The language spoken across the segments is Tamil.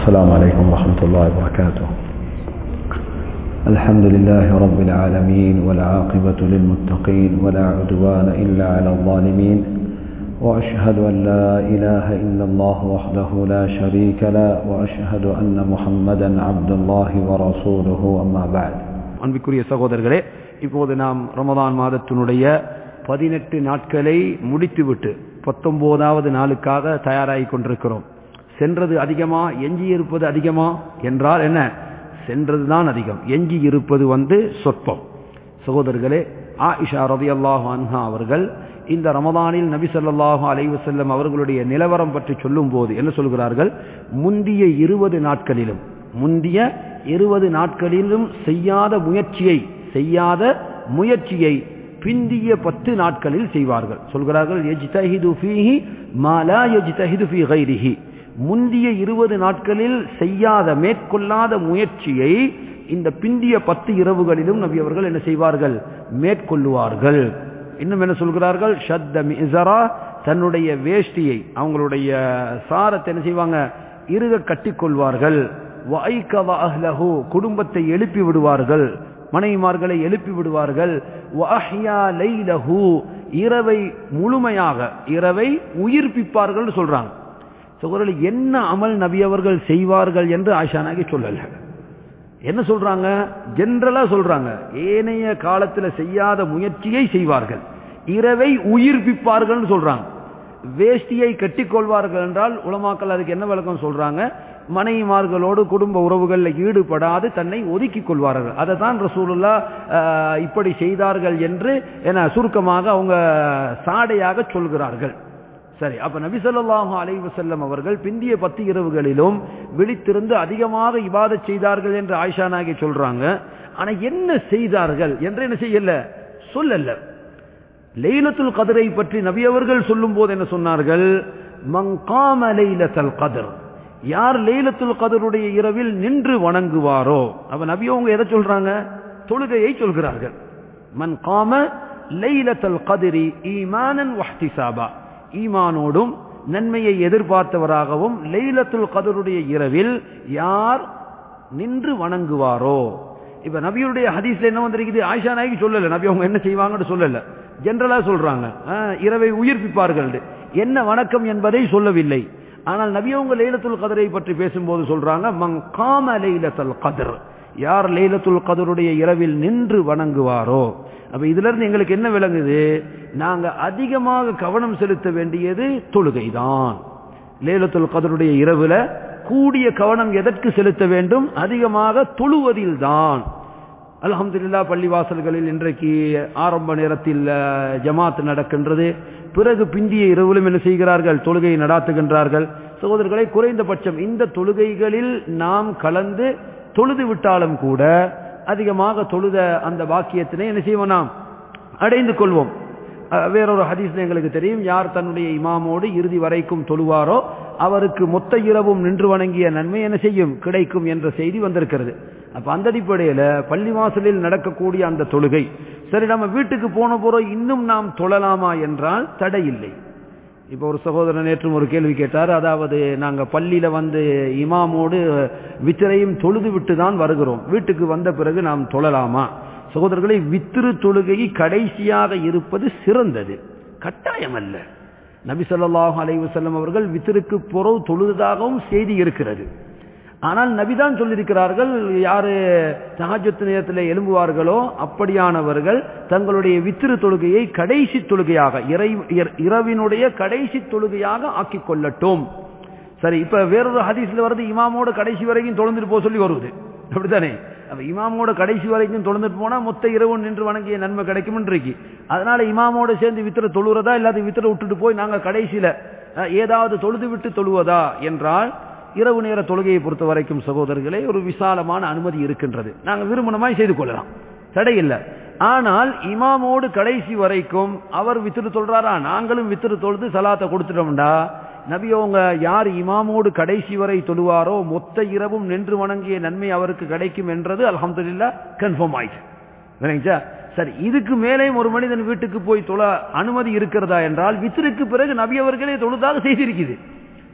السلام عليكم ورحمة الله وبركاته الحمد لله رب العالمين والعاقبة للمتقين ولا عدوان إلا على الظالمين وأشهد أن لا إله إلا الله وحده لا شريك له وأشهد أن محمدا عبد الله ورسوله أما بعد அன்பிற்குரிய சகோதரர்களே இப்போது நாம் ரமதான் மாதத்தினுடைய பதினெட்டு நாட்களை முடித்துவிட்டு பத்தொன்பதாவது நாளுக்காக தயாராகி கொண்டிருக்கிறோம் சென்றது அதிகமா எஞ்சி இருப்பது அதிகமா என்றால் என்ன சென்றதுதான் அதிகம் எஞ்சி இருப்பது வந்து சொற்பம் சகோதரர்களே ஆயிஷா ரதி அல்லாஹு அன்ஹா அவர்கள் இந்த ரமதானில் நபி ஸல்லல்லாஹு அலைஹி வஸல்லம் அவர்களுடைய நிலவரம் பற்றி சொல்லும் போது என்ன சொல்கிறார்கள் முந்திய இருபது நாட்களிலும் முந்திய இருபது நாட்களிலும் செய்யாத முயற்சியை செய்யாத முயற்சியை பிந்திய பத்து நாட்களில் செய்வார்கள் சொல்கிறார்கள் எஜ்தஹிது ஃபீஹி மா லா எஜ்தஹிது ஃபீ கைரிஹி முந்திய இருபது நாட்களில் செய்யாத மேற்கொள்ளாத முயற்சியை இந்த பிந்திய பத்து இரவுகளிலும் நபி அவர்கள் என்ன செய்வார்கள் மேற்கொள்ளுவார்கள் இன்னும் என்ன சொல்கிறார்கள் ஷத்த மிசரா தன்னுடைய வேஷ்டியை அவங்களுடைய சாரத்தை என்ன செய்வாங்க இருக கட்டிக்கொள்வார்கள் அஹ்லஹு குடும்பத்தை எழுப்பி விடுவார்கள் மனைவிமார்களை எழுப்பி விடுவார்கள் லைலஹு இரவை முழுமையாக இரவை உயிர்ப்பிப்பார்கள் சொல்றாங்க சகோதரர்கள் என்ன அமல் நபி அவர்கள் செய்வார்கள் என்று ஆஷா நாகி சொல்லல என்ன சொல்றாங்க ஜென்ரலா சொல்றாங்க ஏனைய காலத்துல செய்யாத முயற்சியை செய்வார்கள் இரவை உயிர்ப்பிப்பார்கள் சொல்றாங்க வேஷ்டியை கட்டிக்கொள்வார்கள் என்றால் உலமாக்கள் அதுக்கு என்ன விளக்கம் சொல்றாங்க மனைவிமார்களோடு குடும்ப உறவுகளில் ஈடுபடாது தன்னை ஒதுக்கிக் கொள்வார்கள் அதை தான் ரசூலுல்லா இப்படி செய்தார்கள் என்று என சுருக்கமாக அவங்க சாடையாக சொல்கிறார்கள் சரி அப்ப நபிசல்லாஹு அலைவு செல்லம் அவர்கள் பிந்திய பத்து இரவுகளிலும் விழித்திருந்து அதிகமாக இபாத செய்தார்கள் என்று ஆயிஷா நாகி சொல்றாங்க ஆனா என்ன செய்தார்கள் என்று என்ன செய்யல சொல்லல லைலத்துல் கதிரை பற்றி நபி அவர்கள் சொல்லும் போது என்ன சொன்னார்கள் மங்காம லைலத்தல் கதிர் யார் லைலத்துல் கதருடைய இரவில் நின்று வணங்குவாரோ அப்ப நபி அவங்க எதை சொல்றாங்க தொழுகையை சொல்கிறார்கள் மன் காம லைலத்தல் கதிரி ஈமானன் வஹ்திசாபா ஈமானோடும் நன்மையை எதிர்பார்த்தவராகவும் லைலத்துல் கதருடைய இரவில் யார் நின்று வணங்குவாரோ இப்ப நபியுடைய ஹதீஸ்ல என்ன வந்திருக்குது ஆயிஷா நாய்க்கு சொல்லல நபி அவங்க என்ன செய்வாங்கன்னு சொல்லல ஜென்ரலா சொல்றாங்க இரவை உயிர்ப்பிப்பார்கள் என்ன வணக்கம் என்பதை சொல்லவில்லை ஆனால் நபி அவங்க லைலத்துல் கதரை பற்றி பேசும்போது சொல்றாங்க மங்காம லைலத்துல் கதர் யார் லைலத்துல் கதருடைய இரவில் நின்று வணங்குவாரோ அப்ப இதுல இருந்து எங்களுக்கு என்ன விளங்குது நாங்க அதிகமாக கவனம் செலுத்த வேண்டியது தொழுகை தான் லேலத்துல் கதருடைய இரவுல கூடிய கவனம் எதற்கு செலுத்த வேண்டும் அதிகமாக தொழுவதில் தான் அலமதுல்லா பள்ளிவாசல்களில் இன்றைக்கு ஆரம்ப நேரத்தில் ஜமாத் நடக்கின்றது பிறகு பிந்திய இரவிலும் என்ன செய்கிறார்கள் தொழுகையை நடாத்துகின்றார்கள் சகோதரர்களை குறைந்தபட்சம் இந்த தொழுகைகளில் நாம் கலந்து தொழுது விட்டாலும் கூட அதிகமாக தொழுத அந்த பாக்கியத்தினை என்ன செய்வோம் நாம் அடைந்து கொள்வோம் வேறொரு ஹதீஸ்ல எங்களுக்கு தெரியும் யார் தன்னுடைய இமாமோடு இறுதி வரைக்கும் தொழுவாரோ அவருக்கு மொத்த இரவும் நின்று வணங்கிய நன்மை என்ன செய்யும் கிடைக்கும் என்ற செய்தி வந்திருக்கிறது அப்ப அந்த அடிப்படையில பள்ளிவாசலில் நடக்கக்கூடிய அந்த தொழுகை சரி நம்ம வீட்டுக்கு போன போறோம் இன்னும் நாம் தொழலாமா என்றால் தடை இல்லை இப்போ ஒரு சகோதரன் நேற்றும் ஒரு கேள்வி கேட்டார் அதாவது நாங்க பள்ளியில வந்து இமாமோடு வித்திரையும் தொழுது விட்டு தான் வருகிறோம் வீட்டுக்கு வந்த பிறகு நாம் தொழலாமா சகோதரர்களை வித்திரு தொழுகை கடைசியாக இருப்பது சிறந்தது கட்டாயம் அல்ல நபி சொல்லாஹு அலைவசல்லம் அவர்கள் வித்திருக்கு புறவு தொழுததாகவும் செய்தி இருக்கிறது ஆனால் நபிதான் சொல்லியிருக்கிறார்கள் யாரு தகாஜத்து நேரத்தில் எழும்புவார்களோ அப்படியானவர்கள் தங்களுடைய வித்திரு தொழுகையை கடைசி தொழுகையாக இரவினுடைய கடைசி தொழுகையாக ஆக்கிக் கொள்ளட்டும் சரி இப்ப வேறொரு ஹதீஸ்ல வருது இமாமோட கடைசி வரைக்கும் தொழுந்துட்டு போக சொல்லி வருது அப்படித்தானே அப்ப இமாமோட கடைசி வரைக்கும் தொழுந்துட்டு போனா மொத்த இரவு நின்று வணங்கிய நன்மை கிடைக்கும் இருக்கு அதனால இமாமோட சேர்ந்து வித்திர தொழுறதா இல்லாத வித்திர விட்டுட்டு போய் நாங்க கடைசியில ஏதாவது தொழுது விட்டு தொழுவதா என்றால் இரவு நேர தொழுகையை பொறுத்த வரைக்கும் சகோதரர்களே ஒரு விசாலமான அனுமதி இருக்கின்றது நாங்கள் விரும்பினமாய் செய்து கொள்ளலாம் தடை இல்லை ஆனால் இமாமோடு கடைசி வரைக்கும் அவர் வித்திரு சொல்றாரா நாங்களும் வித்திரு தொழுது சலாத்தை கொடுத்துட்டோம்டா நபியவங்க யார் இமாமோடு கடைசி வரை தொழுவாரோ மொத்த இரவும் நின்று வணங்கிய நன்மை அவருக்கு கிடைக்கும் என்றது அலமதுல்லா கன்ஃபார்ம் ஆயிடுச்சு சரி இதுக்கு மேலேயும் ஒரு மனிதன் வீட்டுக்கு போய் தொழ அனுமதி இருக்கிறதா என்றால் வித்திருக்கு பிறகு நபி அவர்களே தொழுதாக செய்திருக்குது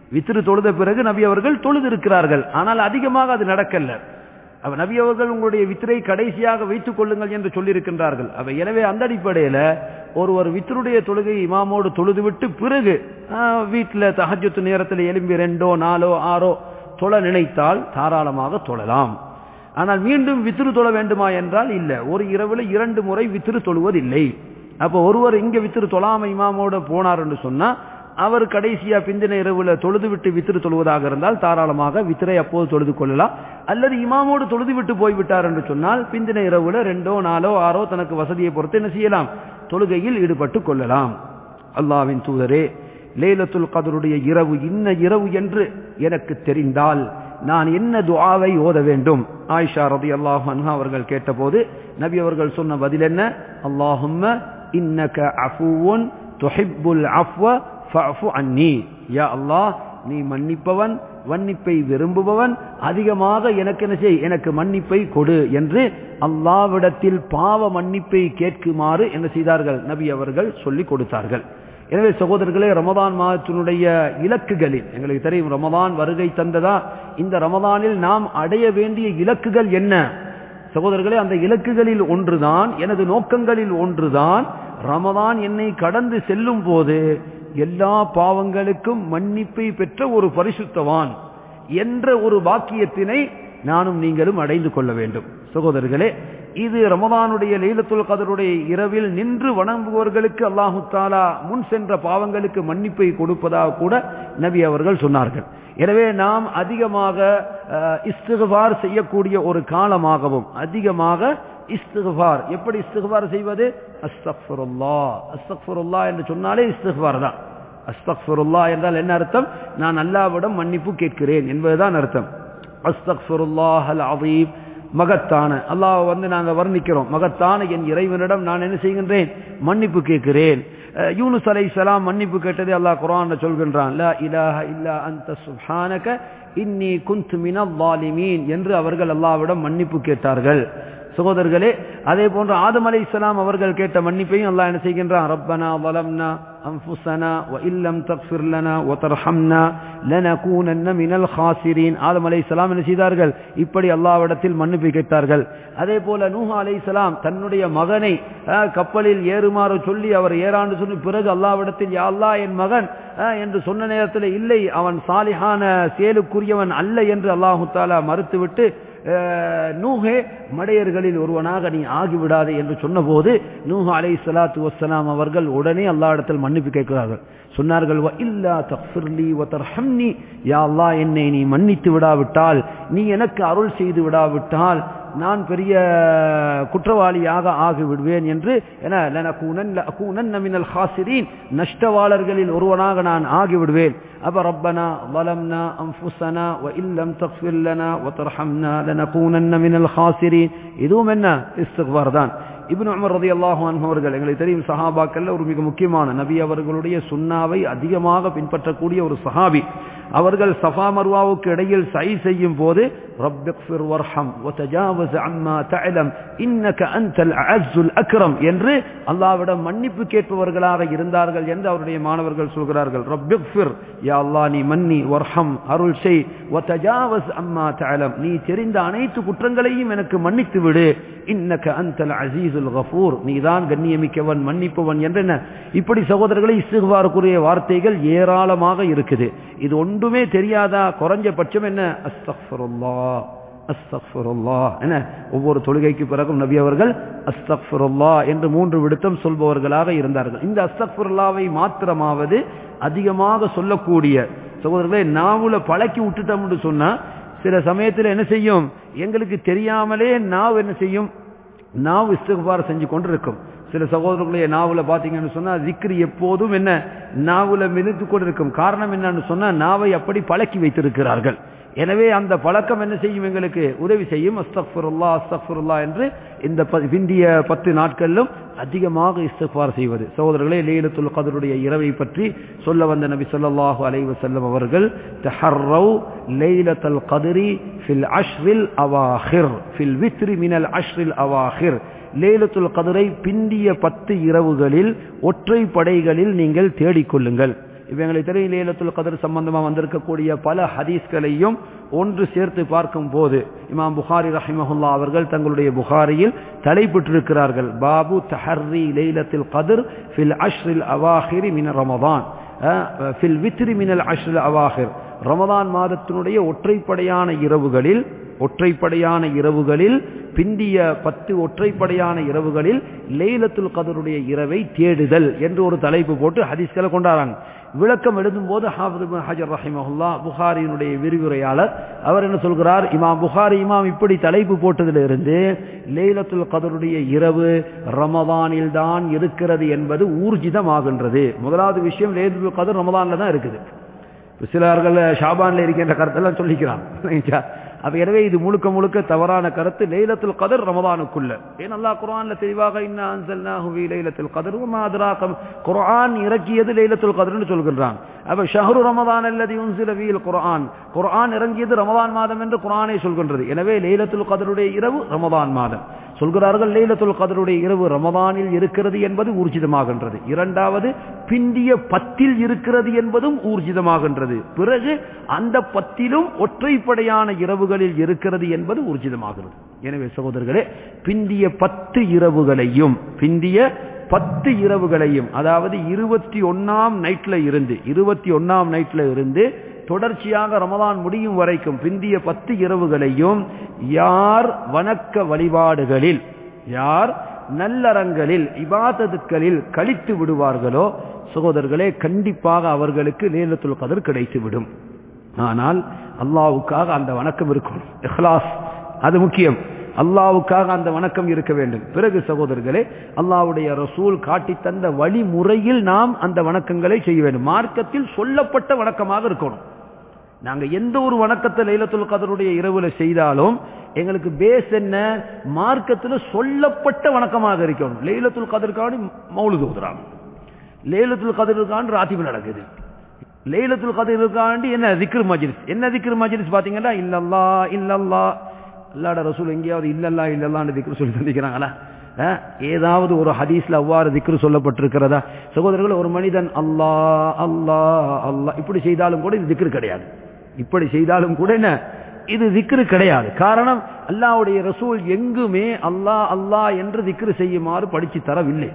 வித்திரு தொழுத பிறகு நபி அவர்கள் தொழுது இருக்கிறார்கள் ஆனால் அதிகமாக அது நடக்கல அவ நபி அவர்கள் உங்களுடைய வித்திரை கடைசியாக வைத்துக் கொள்ளுங்கள் என்று சொல்லியிருக்கின்றார்கள் அவ எனவே அந்த அடிப்படையில ஒருவர் வித்தருடைய தொழுகை இமாமோடு தொழுது விட்டு பிறகு வீட்டில் தஹஜத்து நேரத்தில் எலும்பி ரெண்டோ நாலோ ஆறோ தொழ நினைத்தால் தாராளமாக தொழலாம் ஆனால் மீண்டும் வித்திரு தொழ வேண்டுமா என்றால் இல்ல ஒரு இரவுல இரண்டு முறை வித்திரு தொழுவதில்லை அப்போ ஒருவர் இங்க வித்திரு தொழாம இமாமோட போனார் என்று சொன்னா அவர் கடைசியா பிந்தின இரவுல தொழுது விட்டு வித்திரு தொழுவதாக இருந்தால் தாராளமாக வித்திரை அப்போது தொழுது கொள்ளலாம் அல்லது இமாமோடு தொழுது விட்டு போய்விட்டார் என்று சொன்னால் பிந்தின இரவுல ரெண்டோ நாலோ ஆறோ தனக்கு வசதியை பொறுத்து என்ன செய்யலாம் தொழுகையில் ஈடுபட்டு கொள்ளலாம் அல்லாவின் தூதரே லேலத்துல் கதருடைய இரவு இன்ன இரவு என்று எனக்கு தெரிந்தால் நான் என்ன துஆவை ஓத வேண்டும் ஆயிஷா ரதி அல்லாஹ் அன்ஹா அவர்கள் கேட்டபோது நபி அவர்கள் சொன்ன பதில் என்ன அல்லாஹும்ம இன்னக அஃபூன் துஹிப்புல் அஃப்வ ஃபஅஃபு அன்னி யா அல்லாஹ் நீ மன்னிப்பவன் மன்னிப்பை விரும்புபவன் அதிகமாக எனக்கு என்ன செய் எனக்கு மன்னிப்பை கொடு என்று அல்லாவிடத்தில் பாவ மன்னிப்பை கேட்குமாறு என்ன செய்தார்கள் நபி அவர்கள் சொல்லிக் கொடுத்தார்கள் எனவே சகோதரர்களே ரமதான் மாதத்தினுடைய இலக்குகளில் எங்களுக்கு தெரியும் ரமதான் வருகை தந்ததா இந்த ரமதானில் நாம் அடைய வேண்டிய இலக்குகள் என்ன சகோதரர்களே அந்த இலக்குகளில் ஒன்றுதான் எனது நோக்கங்களில் ஒன்றுதான் ரமதான் என்னை கடந்து செல்லும் போது எல்லா பாவங்களுக்கும் மன்னிப்பை பெற்ற ஒரு பரிசுத்தவான் என்ற ஒரு வாக்கியத்தினை நானும் நீங்களும் அடைந்து கொள்ள வேண்டும் சகோதரர்களே இது ரமதானுடைய லைலத்துல் கதருடைய இரவில் நின்று வணங்குபவர்களுக்கு அல்லாஹு தாலா முன் சென்ற பாவங்களுக்கு மன்னிப்பை கொடுப்பதாக கூட நபி அவர்கள் சொன்னார்கள் எனவே நாம் அதிகமாக இஸ்திகார் செய்யக்கூடிய ஒரு காலமாகவும் அதிகமாக இஸ்திகார் எப்படி இஸ்திகார் செய்வது அஸ்தக்ஃபுருல்லா அஸ்தக்ஃபுருல்லா என்று சொன்னாலே இஸ்திகார் தான் அஸ்தக்ஃபுருல்லா என்றால் என்ன அர்த்தம் நான் அல்லாவிடம் மன்னிப்பு கேட்கிறேன் என்பதுதான் அர்த்தம் அஸ்தக்ஃபுருல்லாஹ் அல் அதீப் மகத்தான அல்லாஹ் வந்து நாங்க வர்ணிக்கிறோம் மகத்தான என் இறைவனிடம் நான் என்ன செய்கின்றேன் மன்னிப்பு கேட்கிறேன் யூனுஸ் அலை சலாம் மன்னிப்பு கேட்டதை அல்லாஹ் குரான் சொல்கின்றான் லா இலாஹ இல்லா அந்த சுப்ஹானக இன்னி குந்து மினல் லாலிமீன் என்று அவர்கள் அல்லாவிடம் மன்னிப்பு கேட்டார்கள் சகோதரர்களே அதே போன்று ஆதம் அலை இஸ்லாம் அவர்கள் கேட்ட மன்னிப்பையும் அல்லாஹ் என்ன செய்கின்றான் ரப்பனா வலம்னா أنفسنا وإن لم تغفر لنا وترحمنا لنكونن من الخاسرين ஆதம் அலை இஸ்லாம் என்ன செய்தார்கள் இப்படி அல்லாவிடத்தில் மன்னிப்பு கேட்டார்கள் அதே போல நூஹா அலை இஸ்லாம் தன்னுடைய மகனை கப்பலில் ஏறுமாறு சொல்லி அவர் ஏறாண்டு சொல்லி பிறகு அல்லாவிடத்தில் யா அல்லா என் மகன் என்று சொன்ன நேரத்தில் இல்லை அவன் சாலிஹான செயலுக்குரியவன் அல்ல என்று அல்லாஹு தாலா மறுத்துவிட்டு நூஹே மடையர்களில் ஒருவனாக நீ ஆகிவிடாதே என்று சொன்னபோது நூஹ் அலை சலாத்து வசலாம் அவர்கள் உடனே அல்லா இடத்தில் மன்னிப்பு கேட்கிறார்கள் சொன்னார்கள் இல்லா தஃபிர்லி வதர்ஹம்னி யா அல்லா என்னை நீ மன்னித்து விடாவிட்டால் நீ எனக்கு அருள் செய்து விடாவிட்டால் நான் பெரிய குற்றவாளியாக ஆகிவிடுவேன் என்று மினல் ஹாசிரீன் நஷ்டவாளர்களில் ஒருவனாக நான் ஆகிவிடுவேன் அப்ப ரப்பனா வலம்னா அம்புசனா வ இல்லம் தக்ஃபிர் லனா வ தர்ஹம்னா லனகூனன்ன மினல் ஹாசிரீன் இதுவும் என்ன இஸ்திக்பார் தான் இப்னு உமர் ரலியல்லாஹு அன்ஹு அவர்கள் எங்களுக்கு தெரியும் சஹாபாக்கள்ல ஒரு மிக முக்கியமான நபி அவர்களுடைய சுன்னாவை அதிகமாக பின்பற்றக்கூடிய ஒரு சஹாபி அவர்கள் சஃபா மர்வாவுக்கு இடையில் சை செய்யும் போது ரப்பிக்ஃபிர் வர்ஹம் வதஜாவஸ் அம்மா தஅலம் இன்னக அன்தல் அஅஸ்ஸுல் அக்ரம் என்று அல்லாஹ்விடம் மன்னிப்பு கேட்பவர்களாக இருந்தார்கள் என்று அவருடைய மாணவர்கள் சொல்கிறார்கள் ரப்பிக்ஃபிர் யா அல்லாஹ் நீ மன்னி வர்ஹம் அருள் செய் வதஜாவஸ் அம்மா தஅலம் நீ தெரிந்த அனைத்து குற்றங்களையும் எனக்கு மன்னித்து விடு இன்னக அன்தல் அசீசுல் கஃபூர் நீதான் கண்ணியமிக்கவன் மன்னிப்பவன் என்று என்ன இப்படி சகோதரர்களை இஸ்திக்பாருக்குரிய வார்த்தைகள் ஏராளமாக இருக்குது இது ஒன்றுமே தெரியாதா குறைஞ்சபட்சம் என்ன அஸ்தக்ஃபருல்லா அஸ்தக்ஃபருல்லா என்ன ஒவ்வொரு தொழுகைக்கு பிறகும் நபி அவர்கள் அஸ்தக்ஃபருல்லா என்று மூன்று விடுத்தம் சொல்பவர்களாக இருந்தார்கள் இந்த அஸ்தக்ஃபருல்லாவை மாத்திரமாவது அதிகமாக சொல்லக்கூடிய சகோதரர்களை நாவுல பழக்கி விட்டுட்டோம்னு சொன்னா சில சமயத்தில் என்ன செய்யும் எங்களுக்கு தெரியாமலே நாவ் என்ன செய்யும் நாவ் இஸ்திகார் செஞ்சு கொண்டு இருக்கும் சில சகோதரர்களுடைய நாவல பாத்தீங்கன்னு சொன்னா திக்ரி எப்போதும் என்ன நாவல மிதித்து கொண்டு இருக்கும் காரணம் என்னன்னு சொன்னா நாவை அப்படி பழக்கி வைத்திருக்கிறார்கள் எனவே அந்த பழக்கம் என்ன செய்யும் எங்களுக்கு உதவி செய்யும் அஸ்தக்ஃபுருல்லா அஸ்தக்ஃபுருல்லா என்று இந்த பிந்திய பத்து நாட்களிலும் அதிகமாக இஸ்திஃபார் செய்வது சகோதரர்களே லைலத்துல் கதருடைய இரவை பற்றி சொல்ல வந்த நபி ஸல்லல்லாஹு அலைஹி வஸல்லம் அவர்கள் தஹர்ரவ் லைலத்துல் கத்ரி ஃபில் அஷ்ரில் அவாஹிர் ஃபில் வித்ரி மினல் அஷ்ரில் அவாஹிர் லேலத்துல் கதிரை பிந்திய பத்து இரவுகளில் ஒற்றை படைகளில் நீங்கள் தேடிக்கொள்ளுங்கள் இவங்களுக்கு தெரியும் லேலத்துல் கதர் சம்பந்தமா வந்திருக்கக்கூடிய பல ஹதீஸ்களையும் ஒன்று சேர்த்து பார்க்கும் போது இமாம் புகாரி ரஹிமஹுல்லா அவர்கள் தங்களுடைய புகாரியில் தலைப்பட்டிருக்கிறார்கள் பாபு தஹர்ரி லைலத்தில் கதிர் ஃபில் அஷ்ரில் அவாஹிரி மின ரமதான் ஃபில் வித்ரி மினல் அஷ்ரில் அவாஹிர் ரமதான் மாதத்தினுடைய ஒற்றைப்படையான இரவுகளில் ஒற்றைப்படையான இரவுகளில் பிந்திய பத்து ஒற்றைப்படையான இரவுகளில் லைலத்துல் கதருடைய இரவை தேடுதல் என்று ஒரு தலைப்பு போட்டு ஹதீஸ்களை கொண்டாடுறாங்க விளக்கம் எழுதும்போது ஹாஃபித் ஹஜர் ரஹிமஹுல்லா புகாரியினுடைய விரிவுரையாளர் அவர் என்ன சொல்கிறார் இமாம் புகாரி இமாம் இப்படி தலைப்பு போட்டதிலிருந்து லைலத்துல் கதருடைய இரவு ரமதானில் தான் இருக்கிறது என்பது ஊர்ஜிதமாகின்றது முதலாவது விஷயம் லைலத்துல் கதர் ரமதான்ல தான் இருக்குது சிலர்கள் ஷாபான்ல இருக்கின்ற கருத்தெல்லாம் சொல்லிக்கிறான் அப்ப எனவே இது முழுக்க முழுக்க தவறான கருத்து லைலத்துல் கதர் ரமதானுக்குள்ள ஏன் அல்லா குரான்ல தெளிவாக இன்ன அன்சல்னாஹு ஃபீ லைலத்துல் கதர் வமா அத்ராக குர்ஆன் இறக்கியது லைலத்துல் கதர்னு சொல்கின்றான் அப்ப ஷஹ்ரு ரமதான் அல்லதி உன்சில ஃபீல் குர்ஆன் குர்ஆன் இறங்கியது ரமதான் மாதம் என்று குர்ஆனே சொல்கின்றது எனவே லைலத்துல் கதருடைய இரவு ரமதான் மாதம் சொல்கிறார்கள் லைலத்துல் கதருடைய இரவு ரமதானில் இருக்கிறது என்பது ஊர்ஜிதமாகின்றது இரண்டாவது பிந்திய பத்தில் இருக்கிறது என்பதும் ஊர்ஜிதமாகின்றது பிறகு அந்த பத்திலும் ஒற்றைப்படையான இரவுகளில் இருக்கிறது என்பது ஊர்ஜிதமாகிறது எனவே சகோதரர்களே பிந்திய பத்து இரவுகளையும் பிந்திய பத்து இரவுகளையும் அதாவது இருபத்தி ஒன்னாம் நைட்ல இருந்து இருபத்தி ஒன்னாம் நைட்ல இருந்து தொடர்ச்சியாக ரமதான் முடியும் வரைக்கும் பிந்திய பத்து இரவுகளையும் யார் வணக்க வழிபாடுகளில் யார் நல்லறங்களில் இபாதத்துக்களில் கழித்து விடுவார்களோ சகோதரர்களே கண்டிப்பாக அவர்களுக்கு லேலத்துல் கதர் கிடைத்துவிடும் ஆனால் அல்லாவுக்காக அந்த வணக்கம் இருக்கும் இஹ்லாஸ் அது முக்கியம் அல்லாவுக்காக அந்த வணக்கம் இருக்க வேண்டும் பிறகு சகோதரர்களே அல்லாவுடைய ரசூல் காட்டி தந்த வழிமுறையில் நாம் அந்த வணக்கங்களை செய்ய வேண்டும் மார்க்கத்தில் சொல்லப்பட்ட வணக்கமாக இருக்கணும் நாங்க எந்த ஒரு வணக்கத்தை லைலத்துல் கதருடைய இரவுல செய்தாலும் எங்களுக்கு பேஸ் என்ன மார்க்கத்தில் சொல்லப்பட்ட வணக்கமாக இருக்கணும் லைலத்துல் கதருக்காண்டி மௌலுது ஓதுறாங்க லைலத்துல் கதருக்காண்டி ராத்திபு நடக்குது லைலத்துல் கதருக்காண்டி என்ன திக்ரு மஜ்லிஸ் என்ன திக்ரு மஜ்லிஸ் பாத்தீங்கன்னா இல்லல்லா இல்லல்லா அல்லாட ரசூல் எங்கேயாவது இல்லல்லா இல்லல்லான்னு திக்ரு சொல்லி தந்திக்கிறாங்களா ஏதாவது ஒரு ஹதீஸ்ல அவ்வாறு திக்ரு சொல்லப்பட்டிருக்கிறதா சகோதரர்கள் ஒரு மனிதன் அல்லா அல்லா அல்லா இப்படி செய்தாலும் கூட இது திக்ரு கிடையாது இப்படி செய்தாலும் கூட என்ன இது திக்ரு கிடையாது காரணம் அல்லாவுடைய ரசூல் எங்குமே அல்லா அல்லா என்று திக்ரு செய்யுமாறு படிச்சு தரவில்லை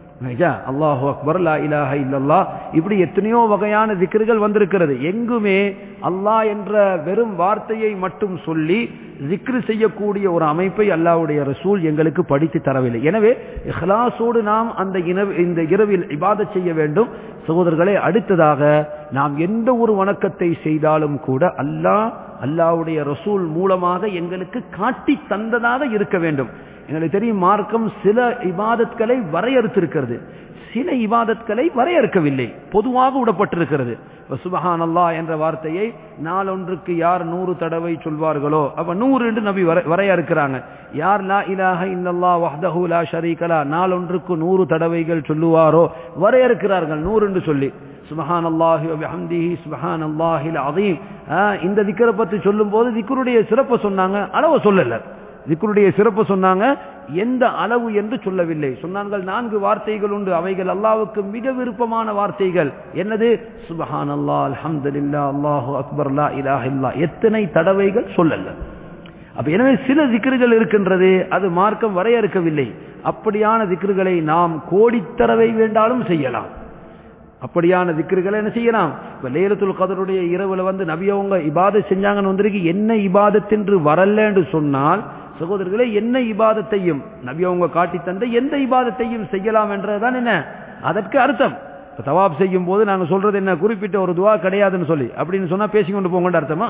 அல்லாஹு அக்பர் லா இலாஹ இல்லல்லா இப்படி எத்தனையோ வகையான திக்ருகள் வந்திருக்கிறது எங்குமே அல்லாஹ் என்ற வெறும் வார்த்தையை மட்டும் சொல்லி திக்ரு செய்யக்கூடிய ஒரு அமைப்பை அல்லாவுடைய ரசூல் எங்களுக்கு படித்து தரவில்லை எனவே இஹ்லாசோடு நாம் அந்த இந்த இரவில் இபாத செய்ய வேண்டும் சகோதரர்களே அடுத்ததாக நாம் எந்த ஒரு வணக்கத்தை செய்தாலும் கூட அல்லாஹ் அல்லாவுடைய ரசூல் மூலமாக எங்களுக்கு காட்டி தந்ததாக இருக்க வேண்டும் எங்களுக்கு தெரியும் மார்க்கம் சில இபாதத்களை வரையறுத்திருக்கிறது சில இபாதத்களை வரையறுக்கவில்லை பொதுவாக விடப்பட்டிருக்கிறது சுபஹான் அல்லா என்ற வார்த்தையை நாளொன்றுக்கு யார் நூறு தடவை சொல்வார்களோ அப்ப நூறு என்று நபி வரையறுக்கிறாங்க யார் லா இலாஹ இல்லல்லா வஹ்தஹு லா ஷரீகலா நாளொன்றுக்கு நூறு தடவைகள் சொல்லுவாரோ வரையறுக்கிறார்கள் நூறு என்று சொல்லி சுபஹான் அல்லாஹி அபிஹம்திஹி சுபஹான் அல்லாஹில் அதீம் இந்த திக்கரை பற்றி சொல்லும் போது திக்கருடைய சிறப்பை சொன்னாங்க அளவை சொல்லல திக்கருடைய சிறப்பு சொன்னாங்க எந்த அளவு என்று சொல்லவில்லை சொன்னார்கள் நான்கு வார்த்தைகள் உண்டு அவைகள் அல்லாவுக்கு மிக விருப்பமான வார்த்தைகள் என்னது சுபஹான் அல்லா அல்ஹம்துலில்லா அல்லாஹு அக்பர் லா இலாஹ இல்லா எத்தனை தடவைகள் சொல்லல அப்ப எனவே சில திக்ருகள் இருக்கின்றது அது மார்க்கம் வரையறுக்கவில்லை அப்படியான திக்ருகளை நாம் கோடித்தரவை வேண்டாலும் செய்யலாம் அப்படியான திக்ருகளை என்ன செய்யலாம் இப்ப லேலத்துல் கதருடைய இரவுல வந்து நபி அவங்க இபாதத் செஞ்சாங்கன்னு வந்திருக்கு என்ன இபாதத்தென்று வரல என்று சொன்னால் சகோதரர்களே என்ன இபாதத்தையும் நபி அவங்க காட்டி தந்த எந்த இபாதத்தையும் செய்யலாம் என்றதுதான் என்ன அதற்கு அர்த்தம் தவாப் செய்யும் போது நாங்க சொல்றது என்ன குறிப்பிட்ட ஒரு துவா கிடையாதுன்னு சொல்லி அப்படின்னு சொன்னா பேசிக்கொண்டு போங்கன்ற அர்த்தமா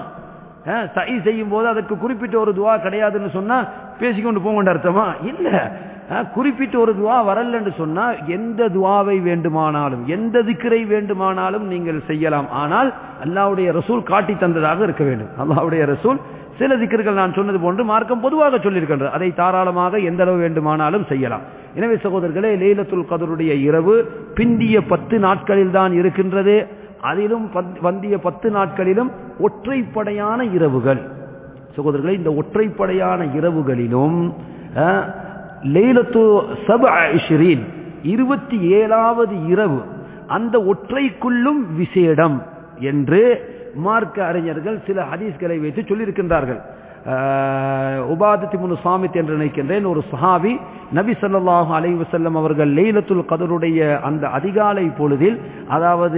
சை செய்யும் போது அதற்கு குறிப்பிட்ட ஒரு துவா கிடையாதுன்னு சொன்னா பேசிக்கொண்டு போங்கன்ற அர்த்தமா இல்ல குறிப்பிட்ட ஒரு துவா வரல என்று சொன்னா எந்த துவாவை வேண்டுமானாலும் எந்த திக்கரை வேண்டுமானாலும் நீங்கள் செய்யலாம் ஆனால் அல்லாவுடைய ரசூல் காட்டி தந்ததாக இருக்க வேண்டும் அல்லாவுடைய ரசூல் சில திக்கர்கள் நான் சொன்னது போன்று மார்க்கம் பொதுவாக சொல்லியிருக்கின்றது அதை தாராளமாக எந்த அளவு வேண்டுமானாலும் செய்யலாம் எனவே சகோதரர்களே லைலத்துல் கதருடைய இரவு பிந்திய பத்து நாட்களில் தான் இருக்கின்றது அதிலும் வந்திய பத்து நாட்களிலும் ஒற்றைப்படையான இரவுகள் சகோதரர்களே இந்த ஒற்றைப்படையான இரவுகளிலும் லைலத்து சப் ஐஷரீன் இருபத்தி ஏழாவது இரவு அந்த ஒற்றைக்குள்ளும் விசேடம் என்று மார்க்க அறிஞர்கள் சில ஹதீஸ்களை வைத்து சொல்லியிருக்கின்றார்கள் உபாதத்தி முனு சாமித் என்று நினைக்கின்றேன் ஒரு சஹாபி நபி ஸல்லல்லாஹு அலைஹி வஸல்லம் அவர்கள் லைலத்துல் கதருடைய அந்த அதிகாலை பொழுதில் அதாவது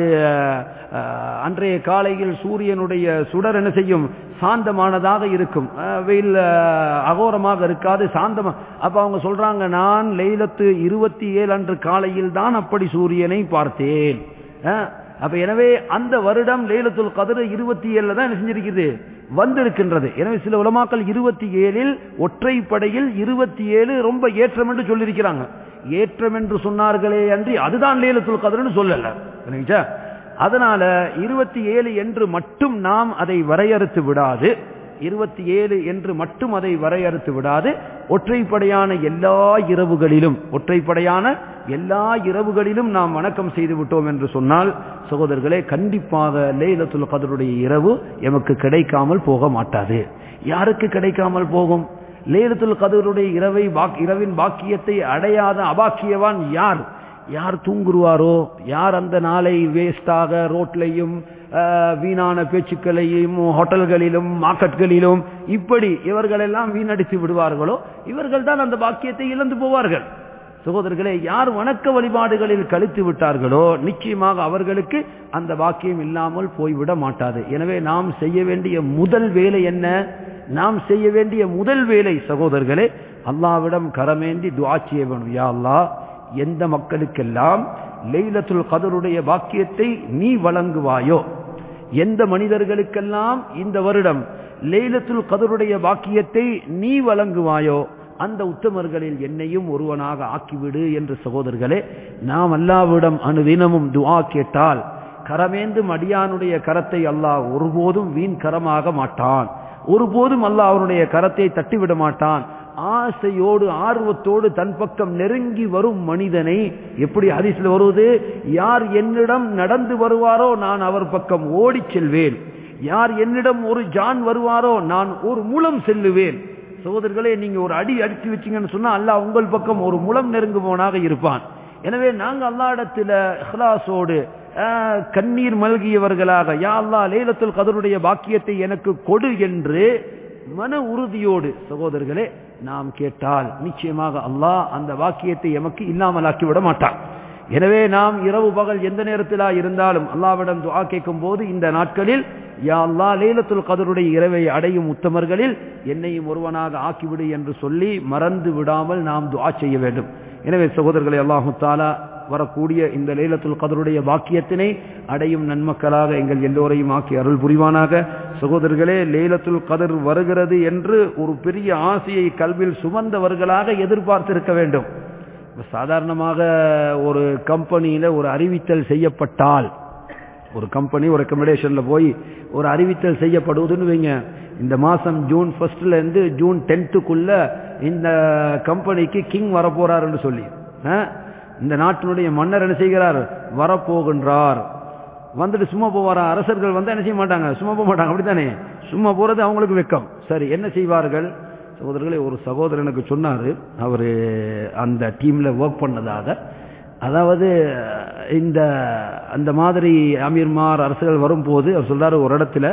அஹ், அன்றைய காலையில் சூரியனுடைய சுடர் என்ன செய்யும் சாந்தமானதாக இருக்கும் அஹ், வெயில் அஹ், அகோரமாக இருக்காது சாந்தமா அப்ப அவங்க சொல்றாங்க நான் லைலத்து இருபத்தி ஏழு அன்று காலையில் தான் அப்படி சூரியனை பார்த்தேன் அஹ், அப்ப எனவே அந்த வருடம் லைலத்துல் கதர் இருபத்தி ஏழுல தான் என்ன செஞ்சிருக்குது வந்திருக்கின்றது எனவே சில உலமாக்கள் இருபத்தி ஏழில் ஒற்றைப்படையில் இருபத்தி ஏழு ரொம்ப ஏற்றம் என்று சொல்லியிருக்கிறாங்க ஏற்றம் என்று சொன்னார்களே அன்றி அதுதான் லேலத்துல் கதர்னு சொல்லல சரிங்களா? அதனால இருபத்தி ஏழு என்று மட்டும் நாம் அதை வரையறுத்து விடாது இருபத்தி ஏழு என்று மட்டும் அதை வரையறுத்து விடாது ஒற்றைப்படையான எல்லா இரவுகளிலும் ஒற்றைப்படையான எல்லா இரவுகளிலும் நாம் வணக்கம் செய்து விட்டோம் என்று சொன்னால் சகோதரர்களே கண்டிப்பாக லைலத்துல் கதருடைய இரவு எமக்கு கிடைக்காமல் போக மாட்டாது யாருக்கு கிடைக்காமல் போகும் லைலத்துல் கதருடைய இரவை பாக்- இரவின் பாக்கியத்தை அடையாத அபாக்கியவான் யார் யார் தூங்குருவாரோ யார் அந்த நாளை வேஸ்டாக ரோட்லையும் அஹ், வீணான பேச்சுக்களையும் ஹோட்டல்களிலும் மார்க்கெட்களிலும் இப்படி இவர்களெல்லாம் வீணடித்து விடுவார்களோ இவர்கள் தான் அந்த பாக்கியத்தை இழந்து போவார்கள் சகோதரர்களே யார் வணக்க வழிபாடுகளில் கழித்து விட்டார்களோ நிச்சயமாக அவர்களுக்கு அந்த பாக்கியம் இல்லாமல் போய்விட மாட்டாது எனவே நாம் செய்ய வேண்டிய முதல் வேலை என்ன நாம் செய்ய வேண்டிய முதல் வேலை சகோதரர்களே அல்லாவிடம் கரமேந்தி துஆ செய்ய வேணும் யா அல்லாஹ் எந்த மக்களுக்கெல்லாம் லைலத்துல் கதருடைய பாக்கியத்தை நீ வழங்குவாயோ எந்த மனிதர்களுக்கெல்லாம் இந்த வருடம் லைலத்துல் கதருடைய பாக்கியத்தை நீ வழங்குவாயோ அந்த உத்தமர்களில் என்னையும் ஒருவனாக ஆக்கிவிடு என்று சகோதரர்களே நாம் அல்லாவிடம் அனுதினமும் துஆ கேட்டால் கரமேந்தும் அடியானுடைய கரத்தை அல்லாஹ் ஒருபோதும் வீண் கரமாக மாட்டான் ஒருபோதும் அல்லாஹ் அவனுடைய கரத்தை தட்டிவிட மாட்டான் ஆசையோடு ஆர்வத்தோடு தன் பக்கம் நெருங்கி வரும் மனிதனை எப்படி ஹதீஸ்ல வருவது யார் என்னிடம் நடந்து வருவாரோ நான் அவர் பக்கம் ஓடிச் செல்வேன் யார் என்னிடம் ஒரு ஜான் வருவாரோ நான் ஒரு மூலம் செல்லுவேன் சகோதரர்களே நீங்க ஒரு அடி அடிச்சு வச்சீங்கன்னு சொன்னா அல்லாஹ் உங்கள் பக்கம் ஒரு முலம் நெருங்குபவனாக இருப்பான் எனவே நாங்க அல்லாஹ்விடத்துல இஹ்லாஸோடு ஆஹ், கண்ணீர் மல்கியவர்களாக யா அல்லாஹ் லைலத்துல் கதருடைய பாக்கியத்தை எனக்கு கொடு என்று மன உறுதியோடு சகோதரர்களே நாம் கேட்டால் நிச்சயமாக அல்லாஹ் அந்த வாக்கியத்தை எமக்கு இல்லாமலாக்கி விட மாட்டான் எனவே நாம் இரவு பகல் எந்த நேரத்திலா இருந்தாலும் அல்லாவிடம் துஆ கேட்கும் போது இந்த நாட்களில் யா அல்லாஹ் லைலத்துல் கதருடைய இரவை அடையும் உத்தமர்களில் என்னையும் ஒருவனாக ஆக்கிவிடு என்று சொல்லி மறந்து விடாமல் நாம் துஆ செய்ய வேண்டும் எனவே சகோதரர்களை அல்லாஹு தாலா வரக்கூடிய இந்த லைலத்துல் கதருடைய பாக்கியத்தினை அடையும் நன்மக்களாக எங்கள் எல்லோரையும் ஆக்கி அருள் புரிவானாக சகோதரர்களே லைலத்துல் கதர் வருகிறது என்று ஒரு பெரிய ஆசையை கல்வியில் சுமந்தவர்களாக எதிர்பார்த்திருக்க வேண்டும் இப்ப சாதாரணமாக ஒரு கம்பெனியில ஒரு அறிவித்தல் செய்யப்பட்டால் ஒரு கம்பெனி ஒரு ரெக்கமெண்டேஷன்ல போய் ஒரு அறிவித்தல் செய்யப்படுவதுன்னு வைங்க இந்த மாசம் ஜூன் ஃபர்ஸ்ட்ல இருந்து ஜூன் டென்த்துக்குள்ள இந்த கம்பெனிக்கு கிங் வரப்போறாருன்னு சொல்லி ஆ? இந்த நாட்டினுடைய மன்னர் என்ன செய்கிறார் வரப்போகின்றார் வந்துட்டு சும்மா போவாரா அரசர்கள் வந்து என்ன செய்ய மாட்டாங்க சும்மா போக மாட்டாங்க அப்படித்தானே சும்மா போறது அவங்களுக்கு வெக்கம் சரி என்ன செய்வார்கள் சகோதரர்களே ஒரு சகோதரர் எனக்கு சொன்னாரு அவரு அந்த டீம்ல ஒர்க் பண்ணதாக அதாவது இந்த அந்த மாதிரி அமீர்மார் அரசுகள் வரும்போது அவர் சொல்றாரு ஒரு இடத்துல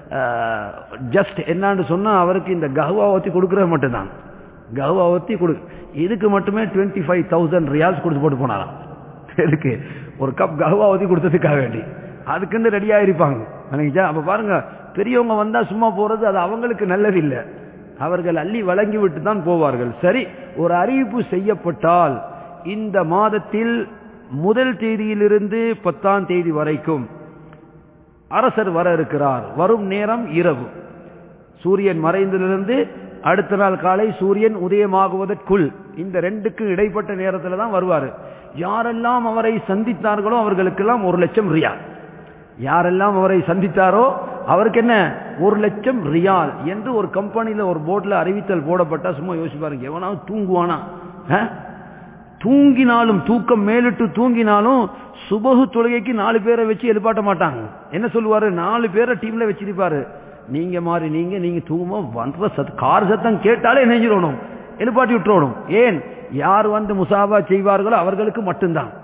ஜஸ்ட் என்னான்னு சொன்னா அவருக்கு இந்த கஹ்வா ஊத்தி கொடுக்கறது மட்டும்தான் கஹ்வா ஊத்தி கொடு இதுக்கு மட்டுமே டுவெண்ட்டி ஃபைவ் தௌசண்ட் ரியால்ஸ் கொடுத்து போட்டு போனாராம் எதுக்கு ஒரு கப் கஹ்வா ஊத்தி கொடுத்ததுக்காக வேண்டி அதுக்குன்னு ரெடியா இருப்பாங்க நினைச்சா அப்ப பாருங்க பெரியவங்க வந்தா சும்மா போறது அது அவங்களுக்கு நல்லது இல்லை அவர்கள் அள்ளி வழங்கி விட்டு தான் போவார்கள் சரி ஒரு அறிவிப்பு செய்யப்பட்டால் இந்த மாதத்தில் முதல் தேதியிலிருந்து பத்தாம் தேதி வரைக்கும் அரசர் வர இருக்கிறார் வரும் நேரம் இரவு சூரியன் மறைந்திலிருந்து அடுத்த நாள் காலை சூரியன் உதயமாகுவதற்குள் இந்த ரெண்டுக்கு இடைப்பட்ட நேரத்தில் தான் வருவார் யாரெல்லாம் அவரை சந்தித்தார்களோ அவர்களுக்கெல்லாம் ஒரு லட்சம் ரியால் யாரெல்லாம் அவரை சந்தித்தாரோ அவருக்கு என்ன ஒரு லட்சம் ரியால் என்று ஒரு கம்பெனியில ஒரு போர்ட்ல அறிவித்தல் போடப்பட்டா சும்மா யோசிச்சு பாருங்க எவனாவது தூங்குவானா ஆ? தூங்கினாலும் தூக்கம் மேலிட்டு தூங்கினாலும் சுபகு தொழுகைக்கு நாலு பேரை வச்சு எழுப்பாட்ட மாட்டாங்க என்ன சொல்லுவாரு நாலு பேரை டீம்ல வச்சிருப்பாரு நீங்க மாறி நீங்க நீங்க தூங்குமோ வந்த சத் கார் சத்தம் கேட்டாலே நெஞ்சிடணும் எழுப்பாட்டி விட்டுறணும் ஏன் யார் வந்து முசாபா செய்வார்களோ அவர்களுக்கு மட்டும்தான்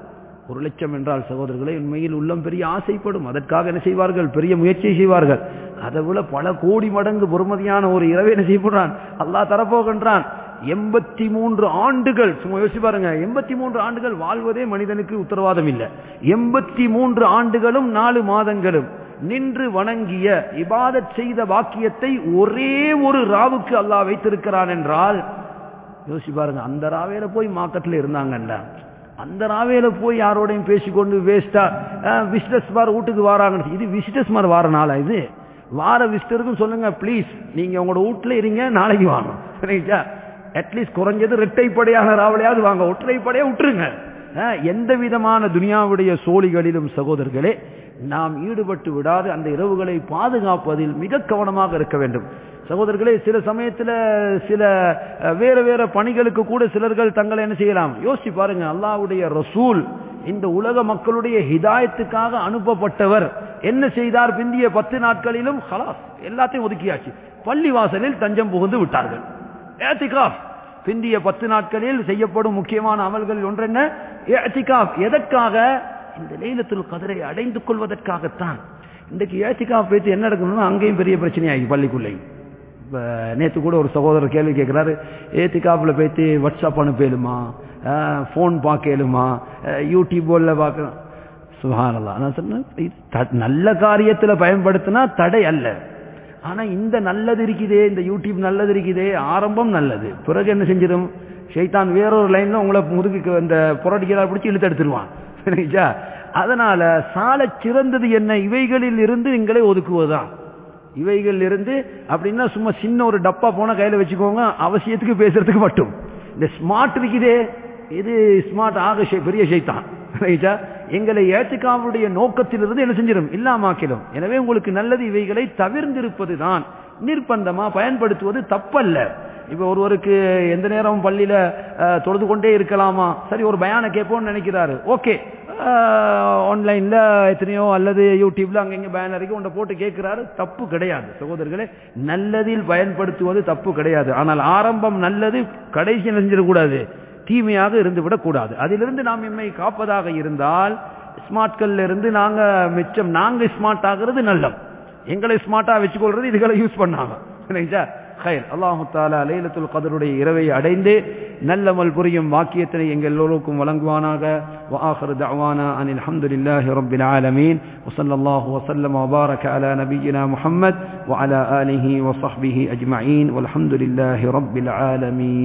ஒரு லட்சம் என்றால் சகோதரர்களை உண்மையில் உள்ளம் பெரிய ஆசைப்படும் அதற்காக என்ன செய்வார்கள் பெரிய முயற்சி செய்வார்கள் அதை விட பல கோடி மடங்கு பொறுமதியான ஒரு இரவை என்ன செய்யப்படுறான் அல்லாஹ் தரப்போகின்றான் எண்பத்தி மூன்று ஆண்டுகள் சும்மா யோசிச்சு பாருங்க எண்பத்தி மூன்று ஆண்டுகள் வாழ்வதே மனிதனுக்கு உத்தரவாதம் இல்லை எண்பத்தி மூன்று ஆண்டுகளும் நாலு மாதங்களும் நின்று வணங்கிய இபாதத் செய்த வாக்கியத்தை ஒரே ஒரு ராவுக்கு அல்லாஹ் வைத்திருக்கிறான் என்றால் யோசிச்சு பாருங்க அந்த ராவேல போய் மார்க்கெட்ல இருந்தாங்கண்டா அந்த ராவேல போய் யாரோடையும் பேசிக்கொண்டு வேஸ்டா விசிட்டர்ஸ் மாதிரி வீட்டுக்கு வராங்க இது விசிட்டர்ஸ் மாதிரி வார நாளா இது வார விசிட்டருக்கும் சொல்லுங்க ப்ளீஸ் நீங்க உங்களோட வீட்டுல இருங்க நாளைக்கு வாங்க சரிங்களா அட்லீஸ்ட் குறைஞ்சது இரட்டைப்படையான ராவலையாவது வாங்க ஒற்றைப்படையா விட்டுருங்க அஹ், எந்த விதமான துனியாவுடைய சோழிகளிலும் சகோதரர்களே நாம் ஈடுபட்டு விடாது அந்த இரவுகளை பாதுகாப்பதில் மிக கவனமாக இருக்க வேண்டும் சகோதரர்களே சில சமயத்துல சில அஹ், வேற வேற பணிகளுக்கு கூட சிலர்கள் தங்களை என்ன செய்யலாம் யோசிச்சு பாருங்க அல்லாஹ்வுடைய ரசூல் இந்த உலக மக்களுடைய ஹிதாயத்துக்காக அனுப்பப்பட்டவர் என்ன செய்தார் பிந்திய பத்து நாட்களிலும் ஹலாஸ் எல்லாத்தையும் ஒதுக்கியாச்சு பள்ளி வாசலில் தஞ்சம் புகுந்து விட்டார்கள் ஏத்திகாஃப் பிந்திய பத்து நாட்களில் செய்யப்படும் முக்கியமான அமல்களில் ஒன்றென்ன ஏத்திகாஃப் எதற்காக இந்த லைலத்துல் கதிரை அடைந்து கொள்வதற்காகத்தான் இன்றைக்கு ஏத்திகாஃப் பேச்சு என்ன நடக்கணும்னா அங்கேயும் பெரிய பிரச்சனையாகி பள்ளிக்குள்ளேயும் இப்போ நேற்று கூட ஒரு சகோதரர் கேள்வி கேட்குறாரு ஏத்திகாப்பில் போய்த்து வாட்ஸ்அப் அனுப்பலுமா ஃபோன் பார்க்கலுமா யூடியூப்பில் பார்க்கலாம் சுகானல்லா நான் சொன்னேன் இது த- நல்ல காரியத்தில் பயன்படுத்தினா தடை அல்ல ஆனா இந்த நல்லது இருக்குதே இந்த யூடியூப் நல்லது இருக்குதே ஆரம்பம் நல்லது பிறகு என்ன செஞ்சிடும் ஷைத்தான் வேறொரு லைன்ல உங்களை முதுகுக்கு அந்த புரட்டிக்கிறா பிடிச்சி இழுத்து எடுத்துருவான் சரிங்களா அதனால சால சிறந்தது என்ன இவைகளில் இருந்து எங்களை ஒதுக்குவதுதான் இவைகள் இருந்து அப்படின்னா சும்மா சின்ன ஒரு டப்பா போன கையில வச்சுக்கோங்க அவசியத்துக்கு பேசுறதுக்கு மட்டும் இந்த ஸ்மார்ட் இருக்குதே இது ஸ்மார்ட் ஆக ஷை- பெரிய ஷைத்தான் ரைட்டா எங்களை ஏற்றுக்காவுடைய நோக்கத்திலிருந்து என்ன செஞ்சிடும் இல்லாமாக்கிடும் எனவே உங்களுக்கு நல்லது இவைகளை தவிர்ந்திருப்பது தான் நிர்பந்தமா பயன்படுத்துவது தப்பல்ல இப்ப ஒருவருக்கு எந்த நேரமும் பள்ளியில அஹ், தொழுது கொண்டே இருக்கலாமா சரி ஒரு பயான கேட்போம்னு நினைக்கிறாரு ஓகே ஆன்லைன்ல எத்தனையோ அல்லது யூடியூப்ல அங்கங்க பயன் இறக்கி உன்னை போட்டு கேட்கிறாரு தப்பு கிடையாது சகோதரர்களே நல்லதில் பயன்படுத்துவது தப்பு கிடையாது ஆனால் ஆரம்பம் நல்லது கடைசி செஞ்சிடக்கூடாது தீமையாக இருந்துவிடக் கூடாது அதிலிருந்து நாம் எம்மை காப்பதாக இருந்தால் ஸ்மார்ட்கள்ல இருந்து நாங்க மிச்சம் நாங்க ஸ்மார்ட் ஆகிறது நல்லம் எங்களை ஸ்மார்ட்டா வச்சுக்கொள்றது இதுகளை யூஸ் பண்ணாம சரிங்களா ஹைர் அல்லாஹு தாலா லைலத்துல் கதருடைய இரவை அடைந்து நல்லமல் புரியும் வாக்கியத்தினை எங்கள் எல்லோருக்கும் வழங்குவானாக وآخر دعوانا أن الحمد لله رب العالمين وصلى الله وسلم وبارك على نبينا محمد وعلى آله وصحبه أجمعين والحمد لله رب العالمين